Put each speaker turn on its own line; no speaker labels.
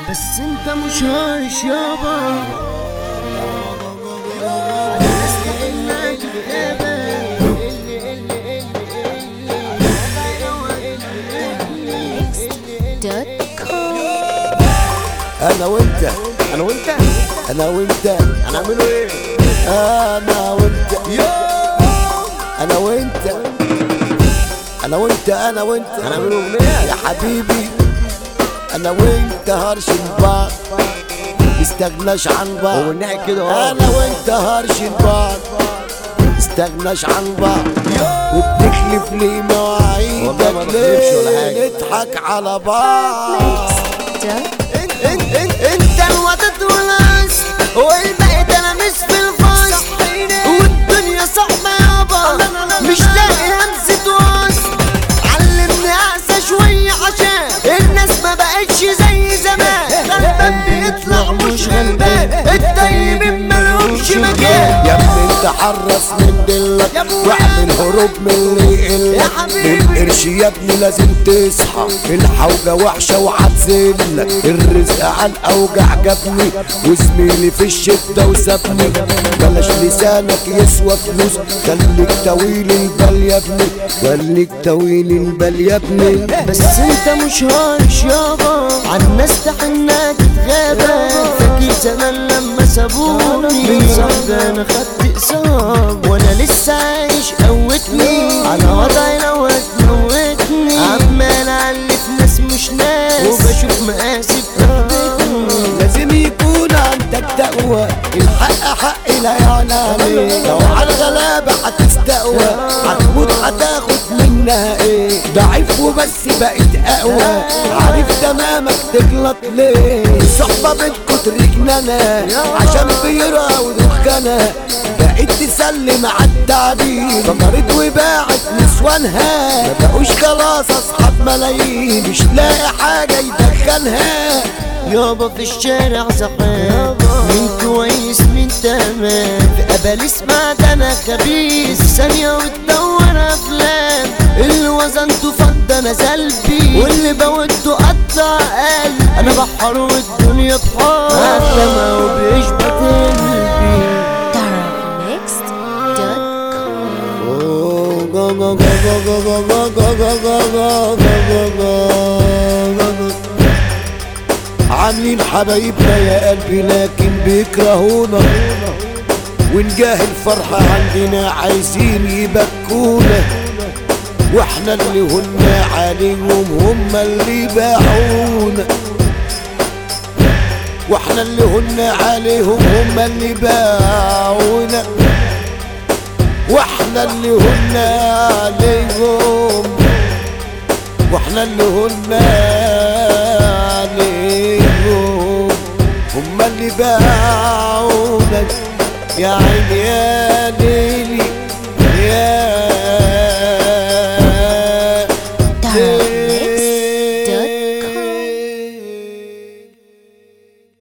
بس انت مش هايش يابا انا استقلك
دوت كوم
انا وانت
انا وانت
انا وانت
هنعملوا ايه
انا وانت انا وانت انا وانت انا وانت
هنعملوا اغنيه
يا حبيبي انا وانت هرشن بعض مستغناش عن
هو
بعض
الناحية كده اه
انا وانت هرشن بعض مستغناش عن بعض وبتخلف لي
والله ما
مواعيدك
بخلفش ولا
ليه
حاجة.
نضحك على بعض
دوت
انت انت انت انت الوطد والاس والباقي تلاميذ في الفصل والدنيا صعبة يابا مش لاقي همسة وصل علمني اعسى شوية عشان الناس ما بقتش زي زمان غلبان بيطلع مش غلبان الطيبين ملهمش مكان
يا ابني انت حرص من دلك
يا ابويا.
واعمل هروب من اللي
يا
يقلك
حبيبي.
القرش يا ابني لازم تصحى الحوجة وحشة وهتزلك الرزق على الاوجع جابني وزميلي في الشدة وسابني بلاش لسانك يسوى فلوس خليك طويل البال يا ابني خليك طويل البال يا ابني
بس انت مش هايش يابا عالناس تحنك تتغابى فاكر زمان لما سابوني من صعب انا خدت اصاب وانا لسه عايش قوتني على وضعي لو هتموتني عمال الف ناس مش ناس وبشوف مقاسي في رقبتني
لازم يكون عندك تقوى الحق حق لا يعلى عليه لو على الغلابة هتستقوى هتموت هتاخد منها ايه ضعيف وبس بقيت اقوى عارف تمامك تغلط ليه الصحبة بتكتر جنانا عشان بيرى ودخانها بقيت تسلم على التعبير فكرت وباعت نسوانها ما بقوش خلاص اصحاب ملايين مش لاقي حاجة يدخلها
يابا في الشارع زحام مين كويس مين تمام في قبل اسمع ده انا خبيث ثانية وتدور افلام اللي وزنته فض انا سلبي واللي بوده قطع قلبي انا بحر والدنيا بحار عتمة وبيشبط قلبي
دارك ميكس دوت كوم
عاملين حبايبنا يا قلبي لكن بيكرهونا ونجاه الفرحة عندنا عايزين يبكونا واحنا اللي هنا عليهم هم اللي باعونا واحنا اللي هنا عليهم هم اللي باعونا واحنا اللي هنا عليهم واحنا اللي هنا عليهم هم اللي باعونا يا عيني